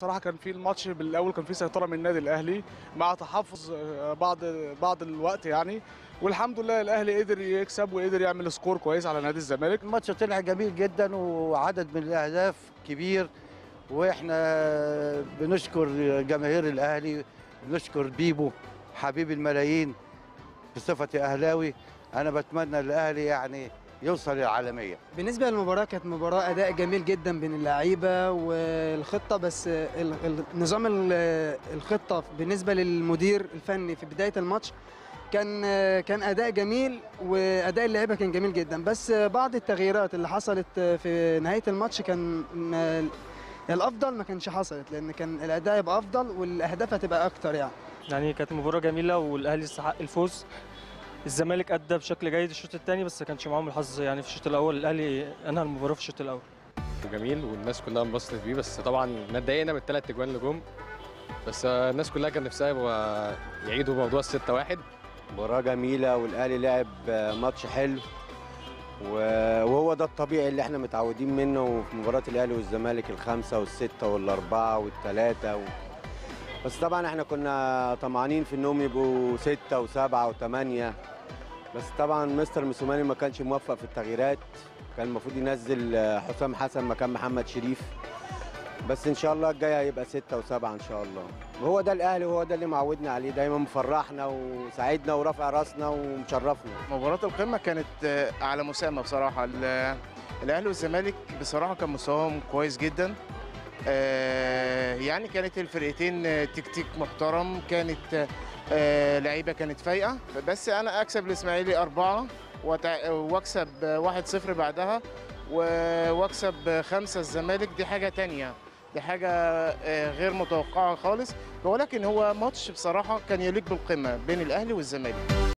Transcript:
بصراحه كان في الماتش بالاول كان في سيطره من النادي الاهلي مع تحفظ آه، بعض بعض الوقت يعني والحمد لله الاهلي قدر يكسب وقدر يعمل سكور كويس على نادي الزمالك الماتش طلع جميل جدا وعدد من الاهداف كبير واحنا بنشكر جماهير الاهلي بنشكر بيبو حبيب الملايين بصفتي اهلاوي انا بتمنى الاهلي يعني يوصل للعالميه بالنسبة للمباراة كانت مباراة أداء جميل جدا بين اللعيبة والخطة بس ال- ال- نظام ال- الخطة بالنسبة للمدير الفني في بداية الماتش كان كان أداء جميل وأداء اللعيبة كان جميل جدا بس بعض التغييرات اللي حصلت في نهاية الماتش كان م- الأفضل ما كانش حصلت لأن كان الأداء يبقى أفضل والأهداف هتبقى أكتر يعني يعني كانت مباراة جميلة والأهلي يستحق الفوز الزمالك أدى بشكل جيد الشوط الثاني بس ما كانش معاهم الحظ يعني في الشوط الأول الأهلي أنهى المباراة في الشوط الأول وجميل والناس كلها انبسطت بيه بس طبعا اتضايقنا من الثلاث اجوان اللي جم بس آه، الناس كلها كان نفسها يبقى يعيدوا موضوع الستة واحد مباراة جميلة والأهلي لعب ماتش حلو و- وهو ده الطبيعي اللي احنا متعودين منه في مباراة الأهلي والزمالك الخمسة والستة والأربعة والثلاثة و... بس طبعا احنا كنا طمعانين في انهم يبقوا ستة وسبعة وثمانية بس طبعا مستر موسوماني ما كانش موفق في التغييرات كان المفروض ينزل حسام حسن مكان محمد شريف بس ان شاء الله الجاي هيبقى ستة وسبعة ان شاء الله وهو ده الاهلي وهو ده اللي معودنا عليه دايما مفرحنا وساعدنا ورافع راسنا ومشرفنا مباراة القمة كانت آه، على مسامة بصراحة ال- الأهلي والزمالك بصراحة كان مستواهم كويس جدا آه، يعني كانت الفرقتين آه، تكتيك محترم كانت آه، لعيبة كانت فايقة بس أنا أكسب الإسماعيلي أربعة وتع- وأكسب آه، واحد صفر بعدها و- وأكسب آه، خمسة الزمالك دي حاجة تانية دي حاجة آه، غير متوقعة خالص ولكن هو ماتش بصراحة كان يليق بالقمة بين الأهلي والزمالك